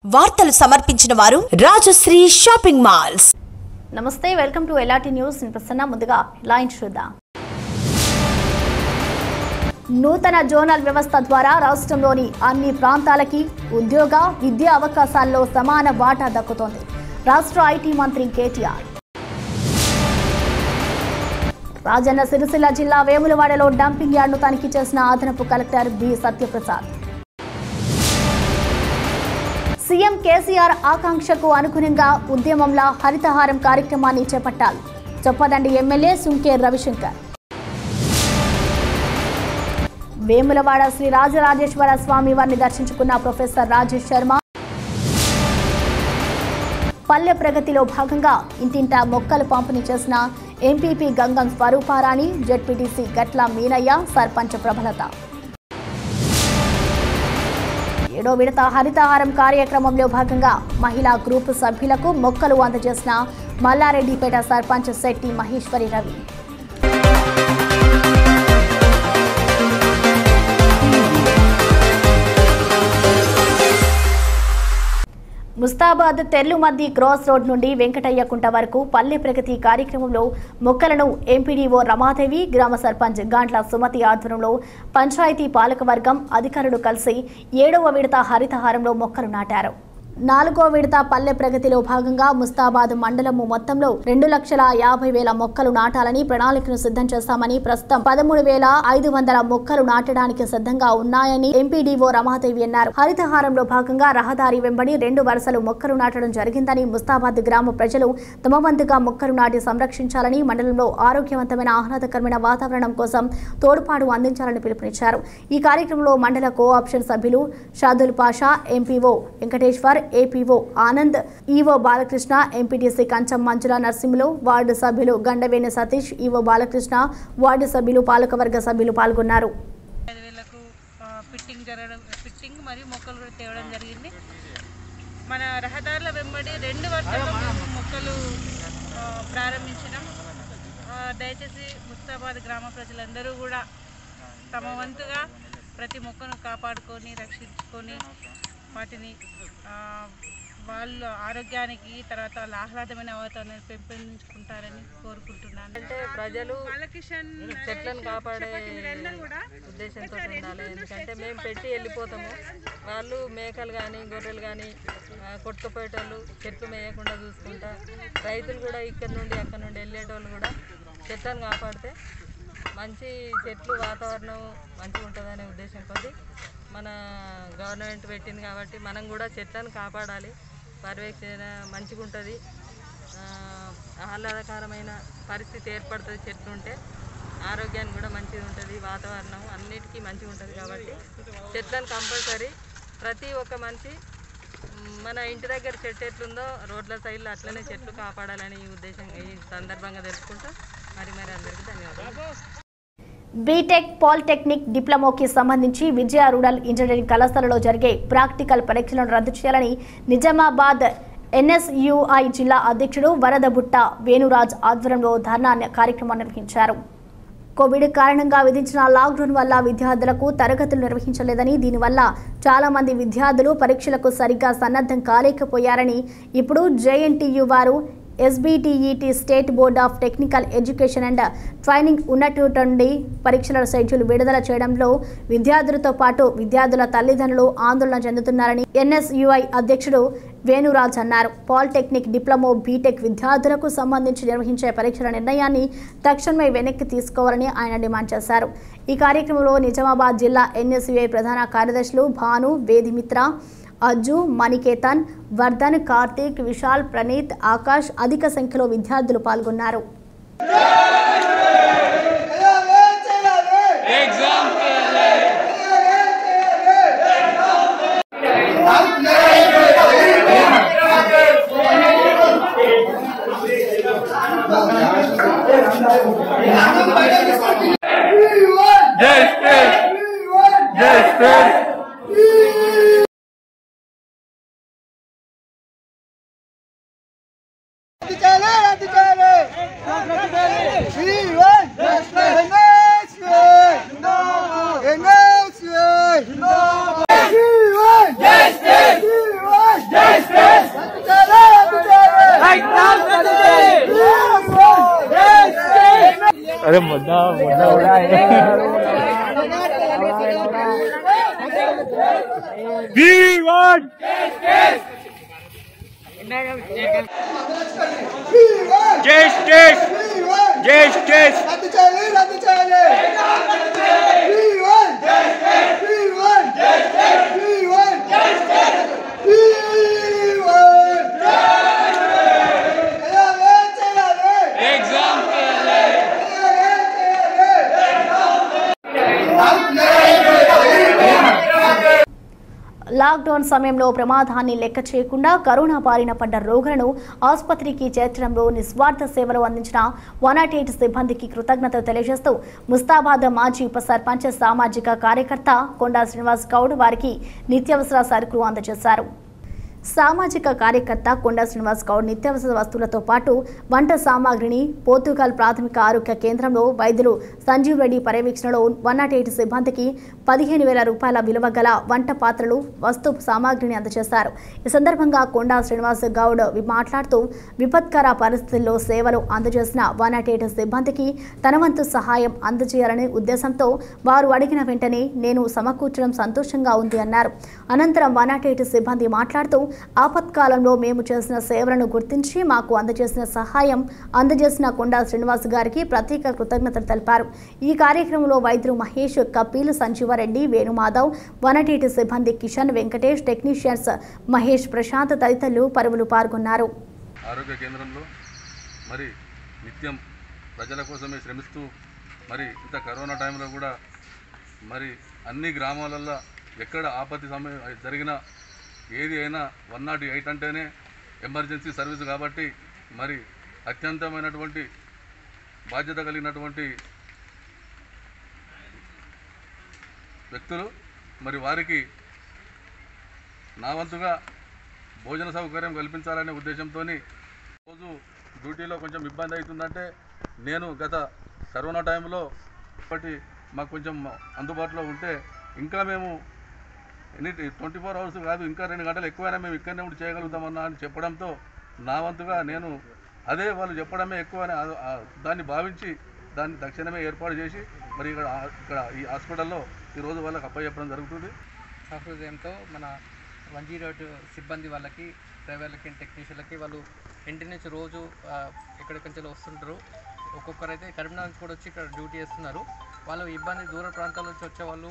వార్తలు సమర్పించిన వారు రాజశ్రీ షాపింగ్ మాల్స్ నమస్తే వెల్కమ్ టు ఎలాటి న్యూస్ నేను ప్రసన్న ముందుగా లైన్ చూద్దాం నూతన జోనల్ వ్యవస్థ ద్వారా రాష్ట్రంలోని అన్ని ప్రాంతాలకి ఉద్యోగ విద్యా అవకాశాల్లో సమాన వాటా దక్కుతోంది రాష్ట్ర ఐటీ మంత్రి కేటీఆర్ రాజన్న సిరిసిల్ల జిల్లా వేములవాడలో డంపింగ్ యార్డ్ను తనిఖీ చేసిన అదనపు collector B Satyaprasad CM KCR ఆకాంక్షకు అనుగుణంగా ఉద్యమంలా హరితహారం కార్యక్రమాన్ని చేపట్టాలి చొప్పదండి ఎమ్మెల్యే సుంకే రవిశంకర్ వేములవాడ శ్రీ రాజరాజేశ్వర స్వామి వారిని దర్శించుకున్న ప్రొఫెసర్ రాజేష్ శర్మ పల్లె ప్రగతిలో భాగంగా ఇంటింటా మొక్కలు పంపిణీ చేసిన ఎంపీపీ గంగం స్వరూపారాణి జెడ్పీటీసీ గట్ల మీనయ్య సర్పంచ్ ప్రభలత ఏడో విడత హరితహారం కార్యక్రమంలో భాగంగా మహిళా గ్రూప్ సభ్యులకు మొక్కలు అందజేసిన మల్లారెడ్డిపేట సర్పంచ్ శెట్టి మహేశ్వరి రవి ముస్తాబాద్ తెర్లుమద్ది క్రాస్ రోడ్ నుండి వెంకటయ్య కుంట వరకు పల్లె ప్రగతి కార్యక్రమంలో మొక్కలను ఎంపీడీఓ రమాదేవి గ్రామ సర్పంచ్ గాంట్ల సుమతి ఆధ్వర్యంలో పంచాయతీ పాలకవర్గం అధికారులు కలిసి ఏడవ విడత హరితహారంలో మొక్కలు నాటారు నాలుగో విడత పల్లె ప్రగతిలో భాగంగా ముస్తాబాద్ మండలము మొత్తంలో రెండు లక్షల యాభై వేల మొక్కలు నాటాలని ప్రణాళికను సిద్ధం చేస్తామని ప్రస్తుతం పదమూడు వేల ఐదు వందల మొక్కలు నాటడానికి సిద్ధంగా ఉన్నాయని ఎంపీడీఓ రమాదేవి అన్నారు హరితహారంలో భాగంగా రహదారి వెంబడి రెండు వరుసలు మొక్కలు నాటడం జరిగిందని ముస్తాబాద్ గ్రామ ప్రజలు తమ వంతుగా మొక్కలు నాటి సంరక్షించాలని మండలంలో ఆరోగ్యవంతమైన ఆహ్లాదకరమైన వాతావరణం కోసం తోడ్పాటు అందించాలని పిలుపునిచ్చారు ఈ కార్యక్రమంలో మండల కోఆప్షన్ సభ్యులు Shadul Pasha MPO Venkateshwar APO Anand EO Balakrishna MPTC Kancham Manjula Narasimhulu ward సభ్యులు గండవేణి సతీష్ ఈవో బాలకృష్ణ వార్డు సభ్యులు పాలకవర్గ సభ్యులు పాల్గొన్నారు ఐదు వేలకు ఆ, ఫిట్టింగ్ జరగడం ఫిట్టింగ్ మరియు మొక్కలు కూడా తేవడం జరిగింది మన రహదారుల వెంబడి రెండు వర్షాల్లో మేము మొక్కలు ఆ, ప్రారంభించినాం ఆ, దయచేసి ముస్తాబాద్ గ్రామ ప్రజలందరూ కూడా తమ వంతుగా ప్రతి మొక్కను కాపాడుకొని రక్షించుకొని వాటిని ఆ, వాళ్ళ ఆరోగ్యానికి తర్వాత వాళ్ళ ఆహ్లాదమైన వాతావరణాన్ని పెంపొందించుకుంటారని కోరుకుంటున్నాను అంటే ప్రజలు చెట్లను కాపాడే ఉద్దేశంతో ఉండాలి ఎందుకంటే మేము పెట్టి వెళ్ళిపోతాము వాళ్ళు మేకలు కానీ గొర్రెలు కానీ కొట్టుకుపోయేటోళ్ళు చెట్లు మేయకుండా చూసుకుంటా రైతులు కూడా ఇక్కడ నుండి అక్కడ నుండి వెళ్ళేటోళ్ళు కూడా చెట్లను కాపాడితే మంచి చెట్లు వాతావరణం మంచిగా ఉంటుందనే ఉద్దేశం కొద్దీ మన గవర్నమెంట్ పెట్టింది కాబట్టి మనం కూడా చెట్లను కాపాడాలి పర్యవేక్షణ మంచిగా ఉంటుంది ఆ, ఆహ్లాదకరమైన పరిస్థితి ఏర్పడుతుంది చెట్లు ఉంటే ఆరోగ్యానికి కూడా మంచిగా ఉంటుంది వాతావరణం అన్నిటికీ మంచిగా ఉంటుంది కాబట్టి చెట్లను కంపల్సరీ ప్రతి ఒక్క మనిషి మ్, మన ఇంటి దగ్గర చెట్టు ఎట్లుందో రోడ్ల సైడ్లో అట్లనే చెట్లు కాపాడాలని ఈ ఉద్దేశం ఈ సందర్భంగా తెలుసుకుంటా మరి మరి అందరికీ ధన్యవాదాలు బీటెక్ పాలిటెక్నిక్ డిప్లొమాకి సంబంధించి విజయ రూరల్ ఇంజనీరింగ్ కళాశాలలో జరిగే ప్రాక్టికల్ పరీక్షలను రద్దు చేయాలని నిజామాబాద్ ఎన్ఎస్యుఐ జిల్లా అధ్యక్షుడు వరదబుట్ట వేణురాజ్ ఆధ్వర్యంలో ధర్నా కార్యక్రమం నిర్వహించారు కోవిడ్ కారణంగా విధించిన లాక్డౌన్ వల్ల విద్యార్థులకు తరగతులు నిర్వహించలేదని దీనివల్ల చాలా మంది విద్యార్థులు పరీక్షలకు సరిగ్గా సన్నద్ధం కాలేకపోయారని ఇప్పుడు జేఎన్టీయు వారు SBTET state board of technical education and training ఉన్నటువంటి పరీక్షల షెడ్యూల్ విడుదల చేయడంలో విద్యార్థులతో పాటు విద్యార్థుల తల్లిదండ్రులు ఆందోళన చెందుతున్నారని ఎన్ఎస్యుఐ అధ్యక్షుడు వేణురాజ్ అన్నారు పాలిటెక్నిక్ డిప్లొమో బీటెక్ విద్యార్థులకు సంబంధించి నిర్వహించే పరీక్షల నిర్ణయాన్ని తక్షణమే వెనక్కి తీసుకోవాలని ఆయన డిమాండ్ చేశారు ఈ కార్యక్రమంలో నిజామాబాద్ జిల్లా ఎన్ఎస్యుఐ ప్రధాన కార్యదర్శులు భాను వేదిమిత్ర అజ్జు మణికేతన్ వర్ధన్ కార్తీక్ విశాల్ ప్రణీత్ ఆకాష్ అధిక సంఖ్యలో విద్యార్థులు పాల్గొన్నారు రద్దు చేయాలి రద్దు చేయాలి अरे मुद्दा मुद्दा उड़ा We want justice. Justice. రద్దు చేయాలి రద్దు చేయాలి We want justice. We want justice. We want justice. We want justice. చేయాలి చేయాలి Exam. లాక్డౌన్ సమయంలో ప్రమాదాన్ని లెక్క చేయకుండా కరోనా బారిన పడ్డ రోగులను ఆసుపత్రికి చేర్చడంలో నిస్వార్థ సేవలు అందించిన వన్ నాట్ ఎయిట్ సిబ్బందికి కృతజ్ఞతలు తెలియజేస్తూ ముస్తాబాద్ మాజీ ఉప సర్పంచ్ సామాజిక కార్యకర్త కొండా శ్రీనివాస్ గౌడ్ వారికి నిత్యావసర సరుకులు అందజేశారు సామాజిక కార్యకర్త కొండా శ్రీనివాస్ గౌడ్ నిత్యావసర వస్తువులతో పాటు వంట సామాగ్రిని పోర్తుగల్ ప్రాథమిక ఆరోగ్య కేంద్రంలో వైద్యులు సంజీవ్ రెడ్డి పర్యవేక్షణలో వన్ నాట్ ఎయిట్ సిబ్బందికి పదిహేను వేల రూపాయల విలువ గల వంట పాత్రలు వస్తు సామాగ్రిని అందజేశారు ఈ సందర్భంగా కొండా శ్రీనివాస్ గౌడ్ వి- మాట్లాడుతూ విపత్కర పరిస్థితుల్లో సేవలు అందజేసిన వన్ నాట్ ఎయిట్ సిబ్బందికి తన వంతు సహాయం అందజేయాలనే ఉద్దేశంతో వారు అడిగిన వెంటనే నేను సమకూర్చడం సంతోషంగా ఉంది అన్నారు అనంతరం వన్ నాట్ ఎయిట్ సిబ్బంది మాట్లాడుతూ ఆపత్కాలంలో మేము చేసిన సేవలను గుర్తించి మాకు అందజేసిన సహాయం అందజేసిన కొండా శ్రీనివాస్ గారికి ప్రత్యేక కృతజ్ఞతలు తెలిపారు ఈ కార్యక్రమంలో వైద్యులు Mahesh Kapil Sanjeevareddy Venumadhav one nought eight సిబ్బంది కిషన్ వెంకటేష్ టెక్నీషియన్స్ మహేష్ ప్రశాంత్ తదితరులు పరువులు పాల్గొన్నారు ఆరోగ్య కేంద్రంలో మరి నిత్యం ప్రజల కోసమే శ్రమిస్తూ మరి ఇంత కరోనా టైంలో కూడా మరి అన్ని గ్రామాలల్లో ఎక్కడ ఆపత్తి సమయం జరిగినా ఏది అయినా వన్ నాట్ ఎయిట్ అంటేనే ఎమర్జెన్సీ సర్వీస్ కాబట్టి మరి అత్యంతమైనటువంటి బాధ్యత కలిగినటువంటి వ్యక్తులు మరి వారికి నా వంతుగా భోజన సౌకర్యం కల్పించాలనే ఉద్దేశంతో రోజు డ్యూటీలో కొంచెం ఇబ్బంది అవుతుందంటే నేను గత కరోనా టైంలో ఇప్పటి మాకు కొంచెం అందుబాటులో ఉంటే ఇంకా మేము ఎనీ ట్వంటీ ఫోర్ అవర్స్ కాదు ఇంకా రెండు గంటలు ఎక్కువైనా మేము ఇక్కడనే ఉండి చేయగలుగుతామన్నా అని చెప్పడంతో నా వంతుగా నేను అదే వాళ్ళు చెప్పడమే ఎక్కువ అని ఆ- ఆ దాన్ని భావించి దాన్ని తక్షణమే ఏర్పాటు చేసి మరి ఇక్కడ ఆ- ఇక్కడ ఈ హాస్పిటల్లో ఈరోజు వాళ్ళకి అప్పచెప్పడం జరుగుతుంది సహృదయంతో మన వన్ జీరో ఎయిట్ సిబ్బంది వాళ్ళకి డ్రైవర్లకి టెక్నీషియన్లకి వాళ్ళు ఇంటి నుంచి రోజు ఆ, ఎక్కడికి నుంచి వస్తుంటారు ఒక్కొక్కరైతే కరీంనగర్ నుంచి కూడా వచ్చి ఇక్కడ డ్యూటీ చేస్తున్నారు వాళ్ళు ఇబ్బంది దూర ప్రాంతాల నుంచి వచ్చే వాళ్ళు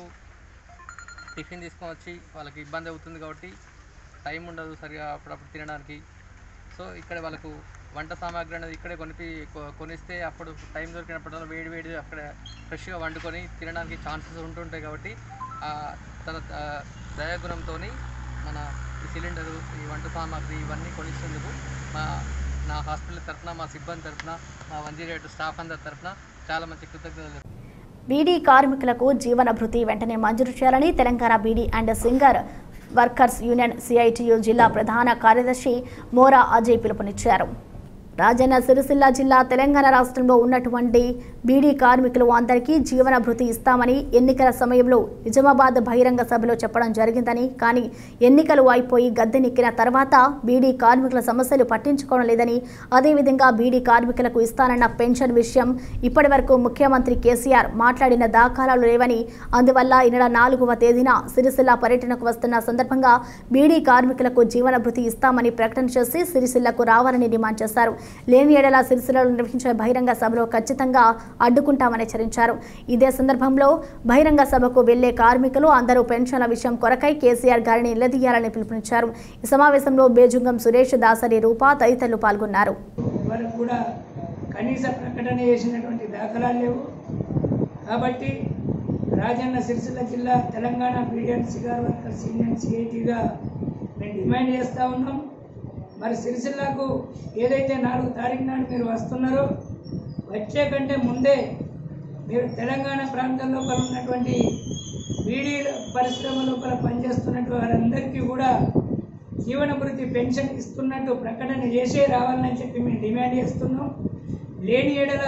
టిఫిన్ తీసుకొని వచ్చి వాళ్ళకి ఇబ్బంది అవుతుంది కాబట్టి టైం ఉండదు సరిగా అప్పుడప్పుడు తినడానికి సో ఇక్కడ వాళ్ళకు వంట సామాగ్రి అనేది ఇక్కడే కొనిపి కొ- కొనిస్తే అప్పుడు టైం దొరికినప్పుడల్లా వేడి వేడి అక్కడ ఫ్రెష్గా వండుకొని తినడానికి ఛాన్సెస్ ఉంటుంటాయి కాబట్టి ఆ, తన ఆ, దయాగుణంతో మన ఈ సిలిండరు ఈ వంట సామాగ్రి ఇవన్నీ కొనిస్తేందుకు మా నా హాస్పిటల్ తరఫున మా సిబ్బంది తరఫున మా వన్ జీరో ఎయిట్ స్టాఫ్ అందరి తరఫున చాలా మంచి కృతజ్ఞతలు బీడీ కార్మికులకు జీవన భృతి వెంటనే మంజూరు చేయాలని Telangana beedi and cigar workers union CITU జిల్లా ప్రధాన కార్యదర్శి మోరా అజయ్ పిలుపునిచ్చారు రాజన్న సిరిసిల్ల జిల్లా తెలంగాణ రాష్ట్రంలో ఉన్నటువంటి బీడీ కార్మికులు అందరికీ జీవన భృతి ఇస్తామని ఎన్నికల సమయంలో నిజామాబాద్ బహిరంగ సభలో చెప్పడం జరిగిందని కానీ ఎన్నికలు అయిపోయి గద్దెనెక్కిన తర్వాత బీడీ కార్మికుల సమస్యలు పట్టించుకోవడం లేదని అదేవిధంగా బీడీ కార్మికులకు ఇస్తానన్న పెన్షన్ విషయం ఇప్పటి వరకు ముఖ్యమంత్రి కేసీఆర్ మాట్లాడిన దాఖలాలు లేవని అందువల్ల ఈ నెల నాలుగవ తేదీన సిరిసిల్ల పర్యటనకు వస్తున్న సందర్భంగా బీడీ కార్మికులకు జీవన భృతి ఇస్తామని ప్రకటన చేసి సిరిసిల్లకు రావాలని డిమాండ్ చేశారు లేని ఏడల సిరిసిల్లలో నిర్వహించే బహిరంగ సభలో ఖచ్చితంగా అడ్డుకుంటామని హెచ్చరించారు ఇదే సందర్భంలో బహిరంగ సభకు వెళ్లే కార్మికులు అందరూ పెన్షన్ల విషయం కొరకై కేసీఆర్ గారిని నిలదీయాలని పిలుపునిచ్చారు ఈ సమావేశంలో బేజుంగం సురేష్ దాసరి రూపా తదితరులు పాల్గొన్నారు వరకు కూడా కనీస ప్రకటన చేసినటువంటి దాఖలాలు లేవు కాబట్టి రాజన్న సిరిసిల్ల జిల్లా Telangana beedi and cigar workers union సిఐటిగా మేము డిమాండ్ చేస్తూ ఉన్నాం మరి సిరిసిల్లకు ఏదైతే నాలుగు తారీఖు నాడు మీరు వస్తున్నారో వచ్చే కంటే ముందే మీరు తెలంగాణ ప్రాంతం లోపల ఉన్నటువంటి బీడీ పరిశ్రమ లోపల పనిచేస్తున్నటువంటి వారందరికీ కూడా జీవన భృతి పెన్షన్ ఇస్తున్నట్టు ప్రకటన చేసే రావాలని చెప్పి మేము డిమాండ్ చేస్తున్నాం లేని ఏడల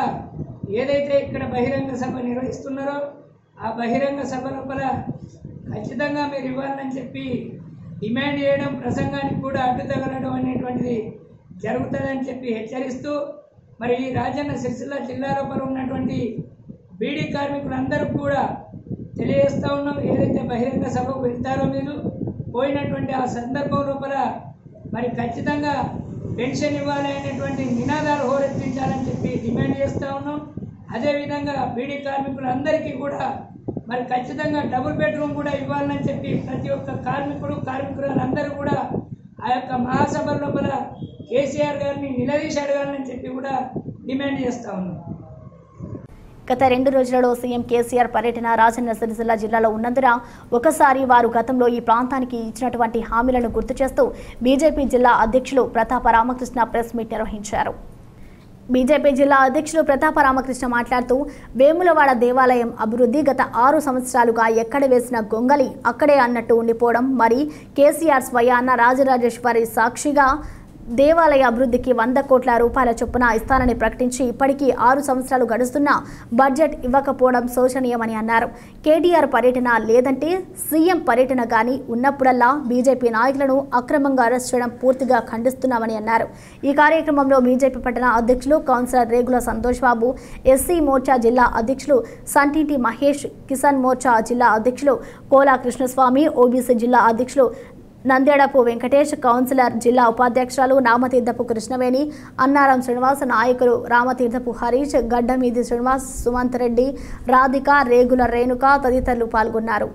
ఏదైతే ఇక్కడ బహిరంగ సభ నిర్వహిస్తున్నారో ఆ బహిరంగ సభ లోపల ఖచ్చితంగా మీరు ఇవ్వాలని చెప్పి డిమాండ్ చేయడం ప్రసంగానికి కూడా అడ్డు తగలడం అనేటువంటిది జరుగుతుందని చెప్పి హెచ్చరిస్తూ మరి ఈ రాజన్న సిరిసిల్ల జిల్లా లోపల ఉన్నటువంటి బీడీ కార్మికులందరూ కూడా తెలియజేస్తా ఉన్నాం ఏదైతే బహిరంగ సభకు వెళ్తారో మీరు పోయినటువంటి ఆ సందర్భం లోపల మరి ఖచ్చితంగా పెన్షన్ ఇవ్వాలి అనేటువంటి నినాదాలు హోరెత్తించాలని చెప్పి డిమాండ్ చేస్తూ ఉన్నాం అదేవిధంగా బీడీ కార్మికులందరికీ కూడా మరి ఖచ్చితంగా డబుల్ బెడ్రూమ్ కూడా ఇవ్వాలని చెప్పి ప్రతి ఒక్క కార్మికుడు కార్మికులందరూ కూడా ఆ యొక్క మహాసభ లోపల కేసీఆర్ గారిని నిలదీసి అడగాలని చెప్పి కూడా డిమాండ్ చేస్తూ ఉన్నాం గత రెండు రోజులలో సీఎం కేసీఆర్ పర్యటన రాజన్న సిరిసిల్ల జిల్లాలో ఉన్నందున ఒకసారి వారు గతంలో ఈ ప్రాంతానికి ఇచ్చినటువంటి హామీలను గుర్తు చేస్తూ బీజేపీ జిల్లా అధ్యక్షులు ప్రతాప రామకృష్ణ ప్రెస్ మీట్ నిర్వహించారు బీజేపీ జిల్లా అధ్యక్షులు ప్రతాప రామకృష్ణ మాట్లాడుతూ వేములవాడ దేవాలయం అభివృద్ధి గత ఆరు సంవత్సరాలుగా ఎక్కడ వేసిన గొంగలి అక్కడే అన్నట్టు ఉండిపోవడం మరి కేసీఆర్ స్వయాన రాజరాజేశ్వరి సాక్షిగా దేవాలయ అభివృద్ధికి వంద కోట్ల రూపాయల చొప్పున ఇస్తానని ప్రకటించి ఇప్పటికీ ఆరు సంవత్సరాలు గడుస్తున్నా బడ్జెట్ ఇవ్వకపోవడం శోచనీయమని అన్నారు కేటీఆర్ పర్యటన లేదంటే సీఎం పర్యటన కానీ ఉన్నప్పుడల్లా బీజేపీ నాయకులను అక్రమంగా అరెస్ట్ చేయడం పూర్తిగా ఖండిస్తున్నామని అన్నారు ఈ కార్యక్రమంలో బీజేపీ పట్టణ అధ్యక్షులు కౌన్సిలర్ రేగుల సంతోష్ బాబు ఎస్సీ మోర్చా జిల్లా అధ్యక్షులు సంటింటి మహేష్ కిసాన్ మోర్చా జిల్లా అధ్యక్షులు కోలా కృష్ణస్వామి ఓబీసీ జిల్లా అధ్యక్షులు నంద్యాడపు వెంకటేష్ కౌన్సిలర్ జిల్లా ఉపాధ్యక్షురాలు రామతీర్థపు కృష్ణవేణి అన్నారం శ్రీనివాస నాయకులు రామతీర్థపు హరీష్ గడ్డమీది శ్రీనివాస్ సుమంత్ రెడ్డి రాధిక రేగుల రేణుక తదితరులు పాల్గొన్నారు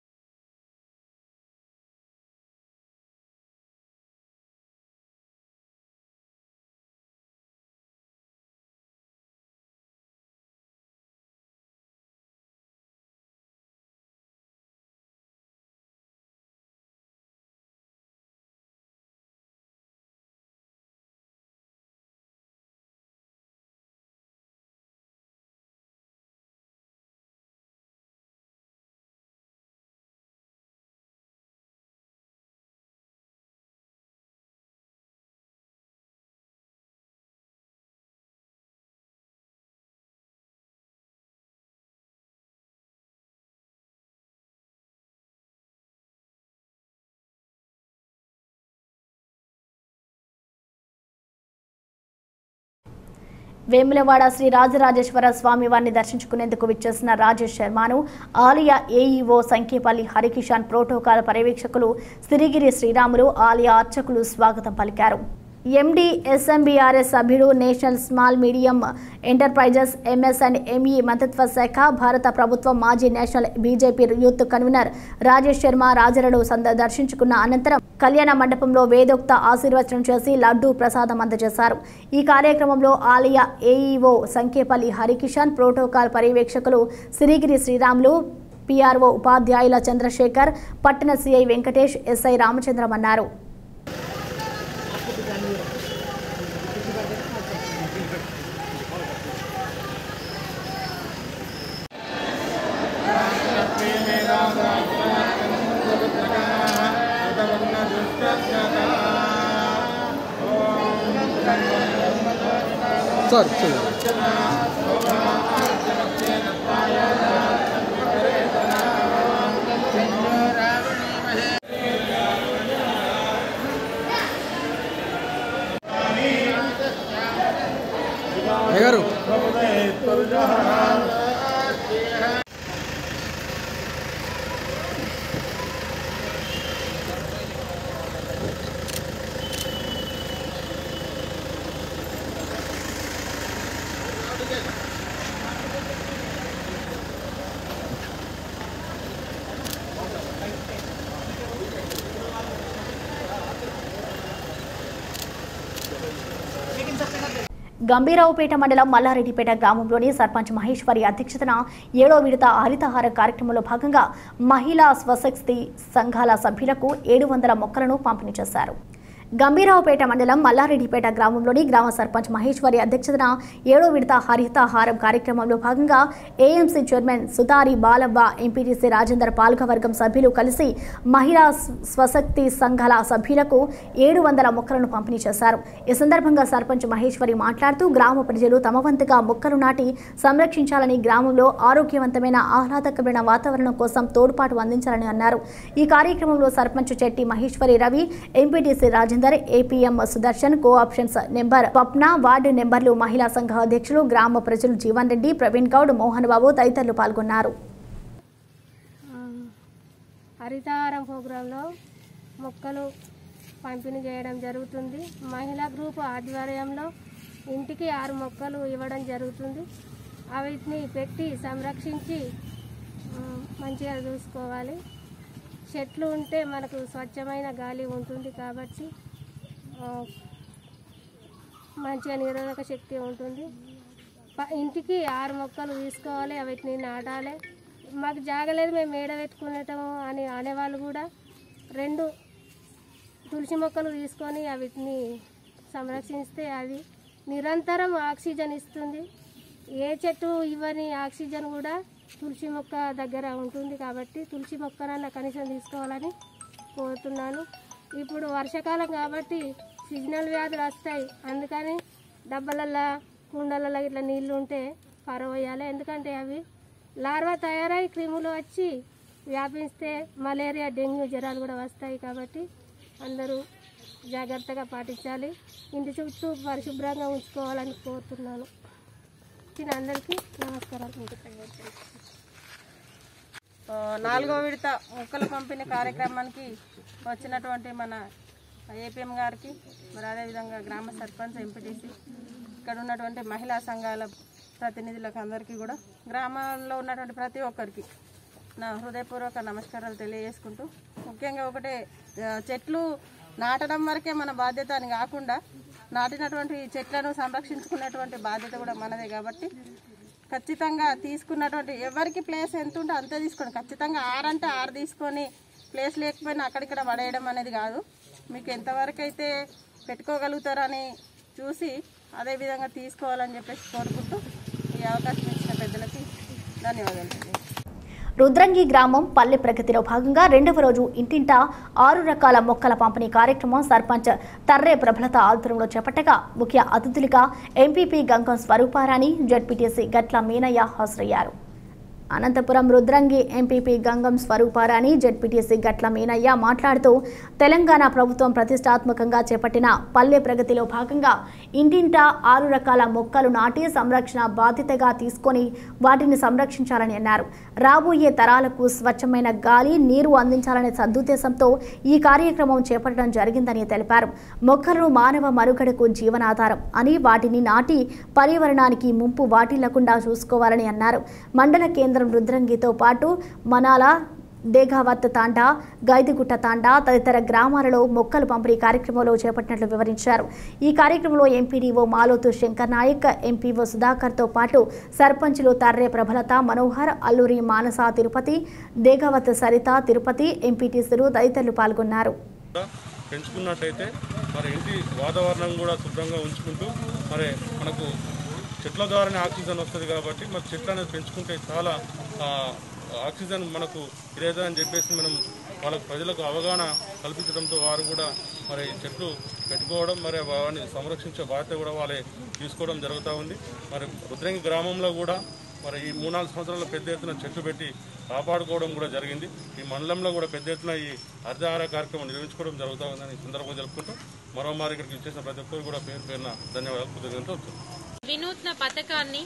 వేములవాడ శ్రీ రాజరాజేశ్వర స్వామి వారిని దర్శించుకునేందుకు విచ్చేసిన రాజేష్ శర్మను ఆలయ ఏఈఓ సంఖ్యపల్లి హరికిషాన్ ప్రోటోకాల్ పర్యవేక్షకులు సిరిగిరి శ్రీరాములు ఆలయ అర్చకులు స్వాగతం పలికారు ఎండి ఎస్ఎంబీఆర్ఎస్ సభ్యుడు national small medium enterprises MS and ME మంత్రిత్వ శాఖ భారత ప్రభుత్వం మాజీ national BJP youth convener Rajesh Sharma రాజరడు సంద దర్శించుకున్న అనంతరం కళ్యాణ మండపంలో వేదోక్త ఆశీర్వచనం చేసి లడ్డూ ప్రసాదం అందజేశారు ఈ కార్యక్రమంలో ఆలయ ఏఈఓ సంఖ్యపల్లి హరికిషన్ ప్రోటోకాల్ పర్యవేక్షకులు సిరిగిరి శ్రీరాములు పిఆర్ఓ ఉపాధ్యాయుల చంద్రశేఖర్ పట్టణ సిఐ వెంకటేష్ ఎస్ఐ రామచంద్రం అన్నారు సార్ సార్ గారు గంభీరావుపేట మండలం మల్లారెడ్డిపేట గ్రామంలోని సర్పంచ్ మహేశ్వరి అధ్యక్షతన ఏడో విడత హరితహార కార్యక్రమంలో భాగంగా మహిళా స్వశక్తి సంఘాల సభ్యులకు ఏడు వందల మొక్కలను పంపిణీ చేశారు గంభీరావుపేట మండలం మల్లారెడ్డిపేట గ్రామంలోని గ్రామ సర్పంచ్ మహేశ్వరి అధ్యక్షతన ఏడో విడత హరితహారం కార్యక్రమంలో భాగంగా AMC chairman Sutari Balavva MPTC Rajender పాలకవర్గం సభ్యులు కలిసి మహిళా స్వశక్తి సంఘాల సభ్యులకు ఏడు వందల మొక్కలను పంపిణీ చేశారు ఈ సందర్భంగా సర్పంచ్ మహేశ్వరి మాట్లాడుతూ గ్రామ ప్రజలు తమ వంతుగా మొక్కలు నాటి సంరక్షించాలని గ్రామంలో ఆరోగ్యవంతమైన ఆహ్లాదకరమైన వాతావరణం కోసం తోడ్పాటు అందించాలని అన్నారు ఈ కార్యక్రమంలో sarpanch Chetti Maheshwari Ravi MPTC Rajender Rajender APM Sudarshan co-options member Swapna ward నెంబర్లు మహిళా సంఘ అధ్యక్షులు గ్రామ ప్రజలు జీవన్ రెడ్డి ప్రవీణ్ గౌడ్ మోహన్ బాబు తదితరులు పాల్గొన్నారు హరితహారం ప్రోగ్రాంలో మొక్కలు పంపిణీ చేయడం జరుగుతుంది మహిళా గ్రూప్ ఆధ్వర్యంలో ఇంటికి ఆరు మొక్కలు ఇవ్వడం జరుగుతుంది వీటిని పెట్టి సంరక్షించి ఆ, మంచిగా చూసుకోవాలి చెట్లు ఉంటే మనకు స్వచ్ఛమైన గాలి ఉంటుంది కాబట్టి ఆ, మంచిగా నిరోధక శక్తి ఉంటుంది ప- ఇంటికి ఆరు మొక్కలు తీసుకోవాలి వీటిని నాటాలి మాకు జాగలేదు మేము మేడ పెట్టుకునేటము అని అనేవాళ్ళు కూడా రెండు తులసి మొక్కలు తీసుకొని వీటిని సంరక్షిస్తే అది నిరంతరం ఆక్సిజన్ ఇస్తుంది ఏ చెట్టు ఇవ్వని ఆక్సిజన్ కూడా తులసి మొక్క దగ్గర ఉంటుంది కాబట్టి తులసి మొక్కనన్నా కనీసం తీసుకోవాలని కోరుతున్నాను ఇప్పుడు వర్షాకాలం కాబట్టి సీజనల్ వ్యాధులు వస్తాయి అందుకని డబ్బలల్లో కుండలలో ఇట్లా నీళ్లు ఉంటే పరవేయాలి ఎందుకంటే అవి లార్వా తయారై క్రిములు వచ్చి వ్యాపిస్తే మలేరియా డెంగ్యూ జ్వరాలు కూడా వస్తాయి కాబట్టి అందరూ జాగ్రత్తగా పాటించాలి ఇంటి చుట్టూ పరిశుభ్రంగా ఉంచుకోవాలని కోరుతున్నాను ఇచ్చిన అందరికీ నమస్కారాలు ఆ, నాలుగో విడత మొక్కల పంపిణీ కార్యక్రమానికి వచ్చినటువంటి మన ఏపీఎం గారికి మరి అదేవిధంగా గ్రామ సర్పంచ్ ఎంపీటీసీ ఇక్కడ ఉన్నటువంటి మహిళా సంఘాల ప్రతినిధులకు అందరికీ కూడా గ్రామంలో ఉన్నటువంటి ప్రతి ఒక్కరికి నా హృదయపూర్వక నమస్కారాలు తెలియజేసుకుంటూ ముఖ్యంగా ఒకటే ఆ, చెట్లు నాటడం వరకే మన బాధ్యత అని కాకుండా నాటినటువంటి చెట్లను సంరక్షించుకునేటువంటి బాధ్యత కూడా మనదే కాబట్టి ఖచ్చితంగా తీసుకున్నటువంటి ఎవరికి ప్లేస్ ఎంత ఉంటే అంతే తీసుకోండి ఖచ్చితంగా ఆరంటే ఆరు తీసుకొని ప్లేస్ లేకపోయినా అక్కడిక్కడ పడేయడం అనేది కాదు మీకు ఎంతవరకు అయితే పెట్టుకోగలుగుతారని చూసి అదే విధంగా తీసుకోవాలని చెప్పేసి కోరుకుంటూ ఈ అవకాశం ఇచ్చిన పెద్దలకి ధన్యవాదాలు రుద్రంగి గ్రామం పల్లె ప్రగతిలో భాగంగా రెండవ రోజు ఇంటింటా ఆరు రకాల మొక్కల పంపిణీ కార్యక్రమం సర్పంచ్ తర్రే ప్రభలత ఆధ్వర్యంలో చేపట్టగా ముఖ్య అతిథులుగా ఎంపీపీ గంగం స్వరూపారాణి జడ్పీటీసీ గట్ల మీనయ్య హాజరయ్యారు అనంతపురం రుద్రంగి ఎంపీపీ గంగం స్వరూపారాణి జడ్పీటీసీ గట్ల మీనయ్య మాట్లాడుతూ తెలంగాణ ప్రభుత్వం ప్రతిష్టాత్మకంగా చేపట్టిన పల్లె ప్రగతిలో భాగంగా ఇంటింటా ఆరు రకాల మొక్కలు నాటి సంరక్షణ బాధ్యతగా తీసుకొని వాటిని సంరక్షించాలని అన్నారు రాబోయే తరాలకు స్వచ్ఛమైన గాలి నీరు అందించాలనే సదుద్దేశంతో ఈ కార్యక్రమం చేపట్టడం జరిగిందని తెలిపారు మొక్కలు మానవ మనుగడకు జీవనాధారం అని వాటిని నాటి పర్యావరణానికి ముంపు వాటిల్లకుండా చూసుకోవాలని అన్నారు మండల కేంద్రం రుద్రంగితో పాటు మనాల దేగావత్ తాండా గైదిగుట్ట తాండా తదితర గ్రామాలలో మొక్కలు పంపిణీ కార్యక్రమంలో చేపట్టినట్లు వివరించారు ఈ కార్యక్రమంలో ఎంపీడీఓ మాలోతు శంకర్ నాయక్ ఎంపీఓ సుధాకర్తో పాటు సర్పంచులు తర్రే ప్రభలత మనోహర్ అల్లూరి మానస తిరుపతి దేగావత్ సరిత తిరుపతి ఎంపీటీసీలు తదితరులు పాల్గొన్నారు పెంచుకున్నట్టయితే మరి ఇంటి వాతావరణం కూడా శుభ్రంగా ఉంచుకుంటూ మరి మనకు చెట్ల ద్వారానే ఆక్సిజన్ వస్తుంది కాబట్టి మరి చెట్లు అనేది పెంచుకుంటే చాలా ఆ, ఆక్సిజన్ మనకు ఇదేదా అని చెప్పేసి మనం వాళ్ళకు ప్రజలకు అవగాహన కల్పించడంతో వారు కూడా మరి చెట్లు పెట్టుకోవడం మరి వారిని సంరక్షించే బాధ్యత కూడా వాళ్ళే తీసుకోవడం జరుగుతూ ఉంది మరి రుద్రంగి గ్రామంలో కూడా మరి ఈ మూడు నాలుగు సంవత్సరాల్లో పెద్ద ఎత్తున చెట్లు పెట్టి కాపాడుకోవడం కూడా జరిగింది ఈ మండలంలో కూడా పెద్ద ఎత్తున ఈ హరితహార కార్యక్రమం నిర్వహించుకోవడం జరుగుతూ ఉందని ఈ సందర్భంగా జరుపుకుంటూ మరోమారి ఇక్కడికి ఇచ్చేసిన ప్రతి ఒక్కరు కూడా పేరు పేరున ధన్యవాదాలు కృతజ్ఞతలు వినూత్న పథకాన్ని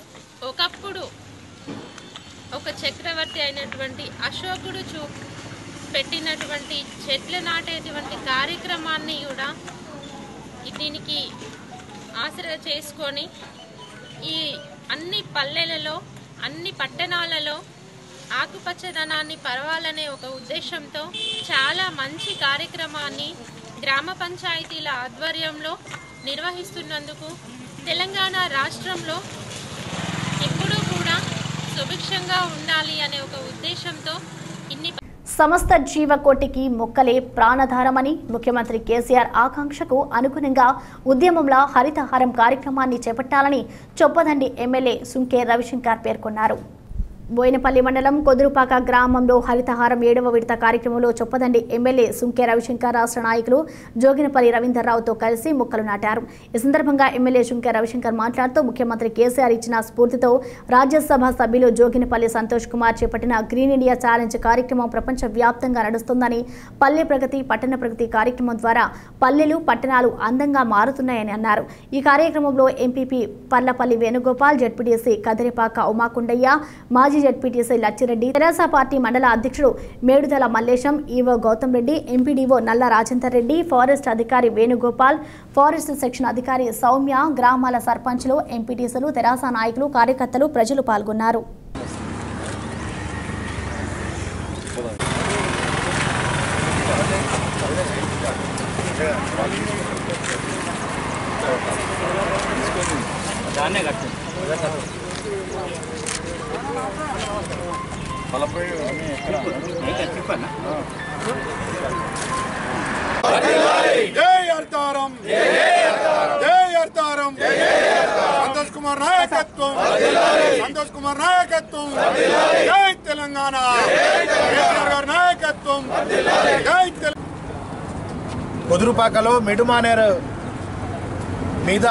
ఒకప్పుడు ఒక చక్రవర్తి అయినటువంటి అశోకుడు చూ పెట్టినటువంటి చెట్లు నాటేటువంటి కార్యక్రమాన్ని కూడా దీనికి ఆసరా చేసుకొని ఈ అన్ని పల్లెలలో అన్ని పట్టణాలలో ఆకుపచ్చదనాన్ని పరవాలనే ఒక ఉద్దేశంతో చాలా మంచి కార్యక్రమాన్ని గ్రామ పంచాయతీల ఆధ్వర్యంలో నిర్వహిస్తున్నందుకు తెలంగాణ రాష్ట్రంలో ఎప్పుడూ కూడా సుభిక్షంగా ఉండాలి అనే ఒక ఉద్దేశంతో ఇన్ని సమస్త జీవకోటికి మొక్కలే ప్రాణధారమని ముఖ్యమంత్రి కేసీఆర్ ఆకాంక్షకు అనుగుణంగా ఉద్యమంలో హరితహారం కార్యక్రమాన్ని చేపట్టాలని చొప్పదండి ఎమ్మెల్యే సుంకే రవిశంకర్ పేర్కొన్నారు బోయినపల్లి మండలం కొదురుపాక గ్రామంలో హరితహారం ఏడవ విడత కార్యక్రమంలో చొప్పదండి ఎమ్మెల్యే సుంకే రవిశంకర్ రాష్ట్ర నాయకులు జోగినపల్లి రవీందర్రావుతో కలిసి మొక్కలు నాటారు ఈ సందర్భంగా ఎమ్మెల్యే సుంకే రవిశంకర్ మాట్లాడుతూ ముఖ్యమంత్రి కేసీఆర్ ఇచ్చిన స్ఫూర్తితో రాజ్యసభ సభ్యులు జోగినపల్లి సంతోష్ కుమార్ చేపట్టిన గ్రీన్ ఇండియా ఛాలెంజ్ కార్యక్రమం ప్రపంచ వ్యాప్తంగా నడుస్తుందని పల్లె ప్రగతి పట్టణ ప్రగతి కార్యక్రమం ద్వారా పల్లెలు పట్టణాలు అందంగా మారుతున్నాయని అన్నారు ఈ కార్యక్రమంలో ఎంపీపీ పర్లపల్లి వేణుగోపాల్ జడ్పీటీసీ కదిరిపాక ఉమాకుండయ్య మాజీ జడ్పీటీసీ లచ్చిరెడ్డి తెరాస పార్టీ మండల అధ్యక్షుడు Medudala Mallesham EO Gautham Reddy MPDO Nalla Rajender Reddy forest అధికారి వేణుగోపాల్ ఫారెస్ట్ సెక్షన్ అధికారి సౌమ్య గ్రామాల సర్పంచ్లు ఎంపీటీసీలు తెరాస నాయకులు కార్యకర్తలు ప్రజలు పాల్గొన్నారు దాన్నే కట్టు చెప్పన్నా జై అర్తారం జై అర్తారం సంతోష్ కుమార్ నాయకత్వం సంతోష్ కుమార్ నాయకత్వం జై తెలంగాణ కేసీఆర్ గారి నాయకత్వం జై తెలంగాణ కుదురుపాకలో మిడుమానేరు మీద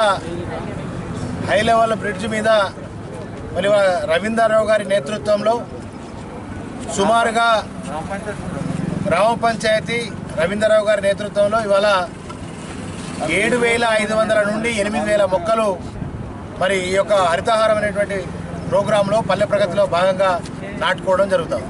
హై లెవెల్ బ్రిడ్జ్ మీద మరి రవీందర్రావు గారి నేతృత్వంలో సుమారుగా గ్రామ పంచాయతీ రవీంద్రరావు గారి నేతృత్వంలో ఇవాళ ఏడు వేల ఐదు వందల నుండి ఎనిమిది వేల మొక్కలు మరి ఈ యొక్క హరితహారం అనేటువంటి ప్రోగ్రాంలో పల్లె ప్రగతిలో భాగంగా నాటుకోవడం జరుగుతుంది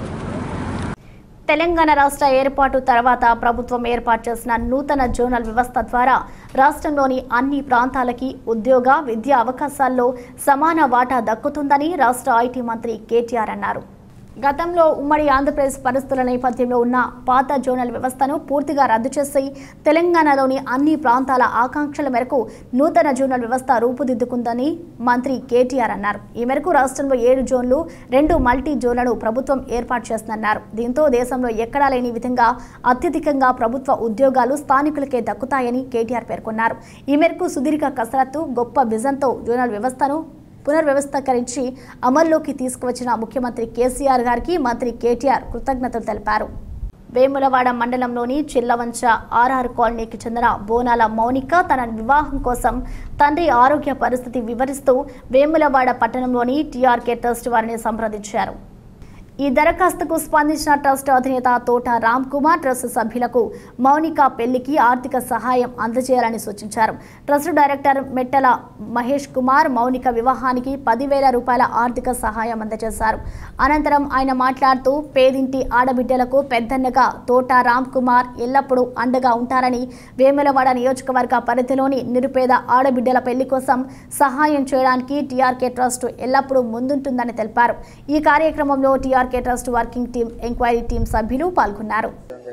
తెలంగాణ రాష్ట్ర ఏర్పాటు తర్వాత ప్రభుత్వం ఏర్పాటు చేసిన నూతన జోనల్ వ్యవస్థ ద్వారా రాష్ట్రంలోని అన్ని ప్రాంతాలకి ఉద్యోగ విద్యా అవకాశాల్లో సమాన వాటా దక్కుతుందని రాష్ట్ర ఐటీ మంత్రి కేటీఆర్ అన్నారు గతంలో ఉమ్మడి ఆంధ్రప్రదేశ్ పరిస్థితుల నేపథ్యంలో ఉన్న పాత జోనల్ వ్యవస్థను పూర్తిగా రద్దు చేసి తెలంగాణలోని అన్ని ప్రాంతాల ఆకాంక్షల మేరకు నూతన జోనల్ వ్యవస్థ రూపుదిద్దుకుందని మంత్రి కేటీఆర్ అన్నారు ఈ మేరకు రాష్ట్రంలో ఏడు జోన్లు రెండు మల్టీ జోన్లను ప్రభుత్వం ఏర్పాటు చేస్తుందన్నారు దీంతో దేశంలో ఎక్కడా లేని విధంగా అత్యధికంగా ప్రభుత్వ ఉద్యోగాలు స్థానికులకే దక్కుతాయని కేటీఆర్ పేర్కొన్నారు ఈ మేరకు సుదీర్ఘ కసరత్తు గొప్ప విజన్తో జోనల్ వ్యవస్థను పునర్వ్యవస్థీకరించి అమల్లోకి తీసుకువచ్చిన ముఖ్యమంత్రి కేసీఆర్ గారికి మంత్రి కేటీఆర్ కృతజ్ఞతలు తెలిపారు వేములవాడ మండలంలోని చిల్లవంచ ఆర్ఆర్ కాలనీకి చెందిన బోనాల మౌనిక తన వివాహం కోసం తండ్రి ఆరోగ్య పరిస్థితి వివరిస్తూ వేములవాడ పట్టణంలోని టీఆర్కే ట్రస్ట్ వారిని సంప్రదించారు ఈ దరఖాస్తుకు స్పందించిన ట్రస్ట్ అధినేత తోట రామ్ కుమార్ ట్రస్ట్ సభ్యులకు మౌనిక పెళ్లికి ఆర్థిక సహాయం అందజేయాలని సూచించారు ట్రస్ట్ డైరెక్టర్ మెట్టల మహేష్ కుమార్ మౌనిక వివాహానికి పదివేల రూపాయల ఆర్థిక సహాయం అందజేశారు అనంతరం ఆయన మాట్లాడుతూ పేదింటి ఆడబిడ్డలకు పెద్దన్నగా తోట రామ్ కుమార్ ఎల్లప్పుడూ అండగా ఉంటారని వేములవాడ నియోజకవర్గ పరిధిలోని నిరుపేద ఆడబిడ్డల పెళ్లి కోసం సహాయం చేయడానికి టీఆర్కే ట్రస్ట్ ఎల్లప్పుడూ ముందుంటుందని తెలిపారు ఈ కార్యక్రమంలో TRK trust working team enquiry team సభ్యులు పాల్గొన్నారు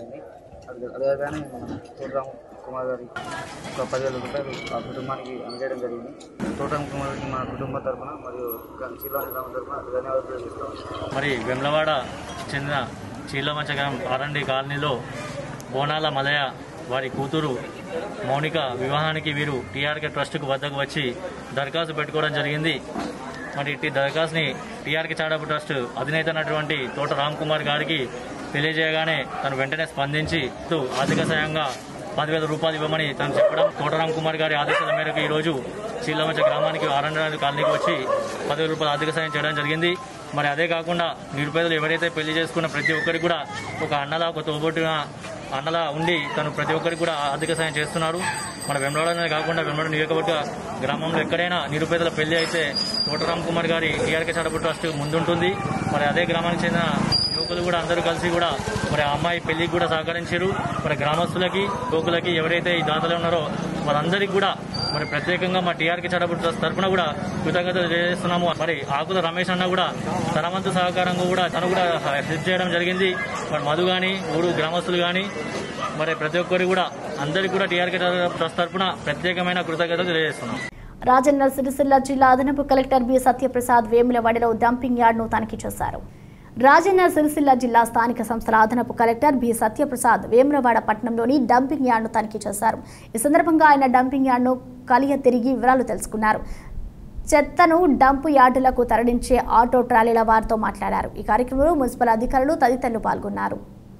అదే కానీ మన తోటరామ్ కుమార్ గారి ఒక పదివేల రూపాయలు ఆ కుటుంబానికి అందజేయడం జరిగింది తోటరామ్ కుమార్ గారికి మా కుటుంబం తరఫున మరియు శిలాని గ్రామం తరఫున ధన్యవాదాలు తెలియజేస్తాం మరి వెమ్లవాడ చెందిన చీలమంచగరం ఆర్ఎండి కాలనీలో బోనాల మలయ వారి కూతురు మౌనిక వివాహానికి వీరు టీఆర్కే ట్రస్ట్కు వద్దకు వచ్చి దరఖాస్తు పెట్టుకోవడం జరిగింది మరి ఇట్టి దరఖాస్తుని టీఆర్కే చాడపు ట్రస్ట్ అధినేత అయినటువంటి తోట రామ్ కుమార్ గారికి తెలియజేయగానే తను వెంటనే స్పందించి తు ఆర్థిక సాయంగా పదివేల రూపాయలు ఇవ్వమని తను చెప్పడం తోటరామ్ కుమార్ గారి ఆదేశాల మేరకు ఈరోజు చీలమంచ గ్రామానికి ఆరండ కాలనీకి వచ్చి పదివేల రూపాయలు ఆర్థిక సాయం చేయడం జరిగింది మరి అదే కాకుండా నిరుపేదలు ఎవరైతే పెళ్లి చేసుకున్న ప్రతి ఒక్కరికి కూడా ఒక అన్నలా ఒక తోబొట్టిన అన్నలా ఉండి తను ప్రతి ఒక్కరికి కూడా ఆర్థిక సాయం చేస్తున్నారు మన వెంబడమే కాకుండా వెంబడ నియోజకవర్గ గ్రామంలో ఎక్కడైనా నిరుపేదల పెళ్లి అయితే తోటరామ్ కుమార్ గారి టీఆర్కే చడపు ట్రస్ట్ ముందుంటుంది మరి అదే గ్రామానికి చెందిన యువకులు కూడా అందరూ కలిసి కూడా మరి ఆ అమ్మాయి పెళ్లికి కూడా సహకరించారు మరి గ్రామస్తులకి యువకులకి ఎవరైతే ఈ దాతలు ఉన్నారో వారందరికీ కూడా మరి ప్రత్యేకంగా మా టీఆర్కే చడపు ట్రస్ట్ తరఫున కూడా కృతజ్ఞతలు తెలియజేస్తున్నాము మరి ఆకుల రమేష్ అన్న కూడా తన వంతు సహకారంగా కూడా తను కూడా హెల్ప్ చేయడం జరిగింది మరి మధు కానీ ఊరు గ్రామస్తులు కానీ మరి ప్రతి ఒక్కరు కూడా అందరికీ కూడా టీఆర్కే ట్రస్ట్ తరఫున ప్రత్యేకమైన కృతజ్ఞతలు తెలియజేస్తున్నాం రాజన్న సిరిసిల్ల జిల్లా అదనపు కలెక్టర్ బి సత్యప్రసాద్ వేములవాడలో డంపింగ్ యార్డ్ను తనిఖీ చేశారు రాజన్న సిరిసిల్ల జిల్లా స్థానిక సంస్థల అదనపు కలెక్టర్ బి సత్యప్రసాద్ వేములవాడ పట్టణంలోని డంపింగ్ యార్డ్ను తనిఖీ చేశారు ఈ సందర్భంగా ఆయన డంపింగ్ యార్డ్ను కలియ తిరిగి వివరాలు తెలుసుకున్నారు చెత్తను డంపు యార్డులకు తరలించే ఆటో ట్రాలీల వారితో మాట్లాడారు ఈ కార్యక్రమంలో మున్సిపల్ అధికారులు తదితరులు పాల్గొన్నారు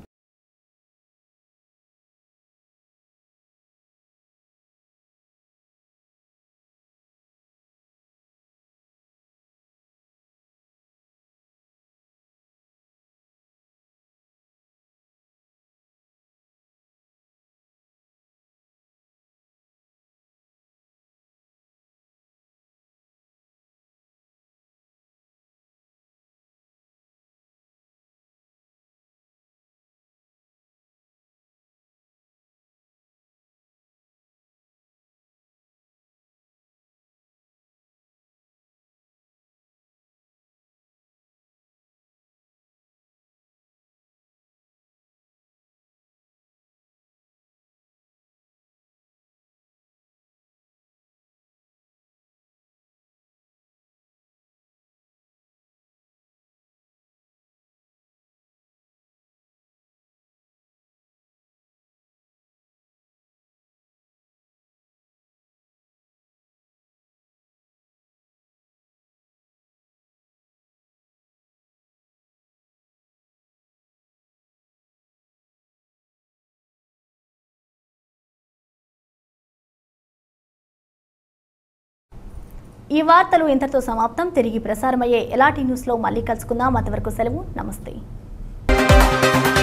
ఈ వార్తలు ఇంతటితో సమాప్తం తిరిగి ప్రసారమయ్యే ఎలాంటి న్యూస్లో మళ్ళీ కలుసుకుందాం అంతవరకు సెలవు నమస్తే